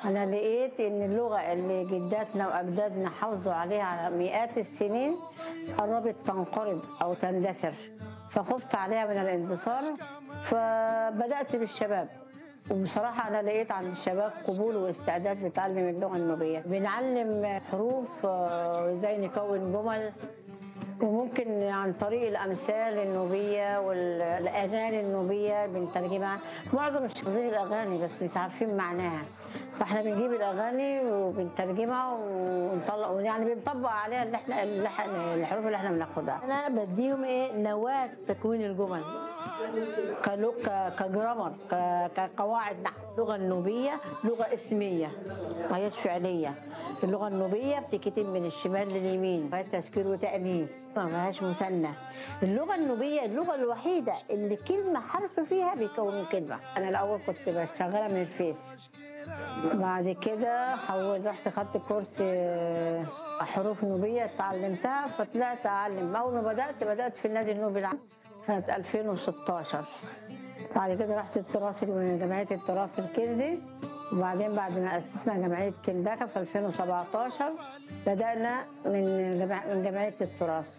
أنا لقيت إن اللغة اللي جداتنا وأجدادنا حافظوا عليها على مئات السنين قربت تنقرض أو تندثر فخفت عليها من الاندثار فبدأت بالشباب وبصراحة أنا لقيت عند الشباب قبول واستعداد لتعلم اللغة النوبية بنعلم حروف آه، إزاي نكون جمل وممكن عن طريق الأمثال النوبية والأغاني النوبية بنترجمها معظم مش حافظين الأغاني بس مش عارفين معناها فاحنا بنجيب الأغاني وبنترجمها ونطلع يعني بنطبق عليها اللي احنا اللي احنا- الحروف اللي احنا بناخدها أنا بديهم إيه نواة تكوين الجمل كلو- ك- كجرامر ك- كقواعد نحو اللغة النوبية لغة اسمية ما هيش فعلية اللغة النوبية بتكتب من الشمال لليمين فيها تذكير وتأنيث ما فيهاش مثنى اللغة النوبية اللغة الوحيدة اللي كلمة حرف فيها بيكون كلمة أنا الأول كنت بشتغلها من الفيس بعد كده حول رحت خدت كورس آه، حروف نوبية اتعلمتها فطلعت أعلم أول ما بدأت بدأت في النادي النوبي العام سنة 2016 بعد كده رحت التراث من جمعية التراث الكندي وبعدين بعد ما أسسنا جمعية كنداكا في 2017 بدأنا من جمع- من جمعية التراث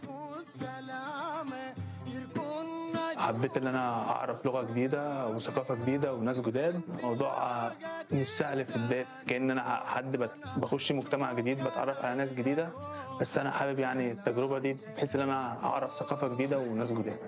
حبيت ان انا اعرف لغه جديده وثقافه جديده وناس جداد موضوع آه، مش سهل في البدايه كان انا حد بت- بخش مجتمع جديد بتعرف على ناس جديده بس انا حابب يعني التجربه دي بحيث ان انا اعرف ثقافه جديده وناس جداد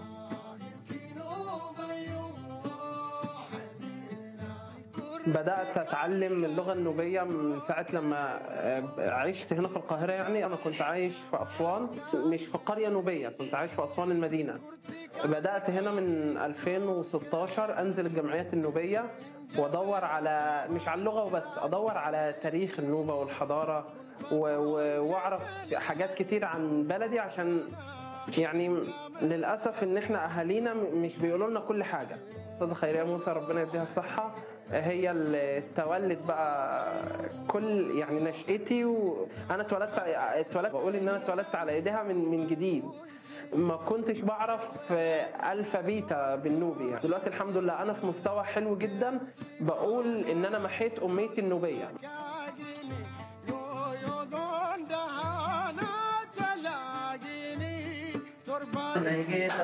بدأت أتعلم اللغة النوبية من ساعة لما آه، عشت هنا في القاهرة يعني أنا كنت عايش في أسوان مش في قرية نوبية كنت عايش في أسوان المدينة بدأت هنا من 2016 أنزل الجمعيات النوبية وأدور على مش على اللغة وبس أدور على تاريخ النوبة والحضارة و- و- وأعرف حاجات كتير عن بلدي عشان يعني للاسف ان احنا اهالينا م- مش بيقولوا لنا كل حاجه استاذه خيريه موسى ربنا يديها الصحه هي اللي تولد بقى كل يعني نشأتي وانا اتولدت اتولدت بقول ان انا اتولدت على ايديها من من جديد ما كنتش بعرف آه، الفا بيتا بالنوبي يعني. دلوقتي الحمد لله انا في مستوى حلو جدا بقول ان انا محيت اميتي النوبيه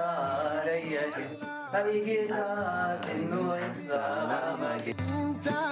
Alligator, alligator, tengo esa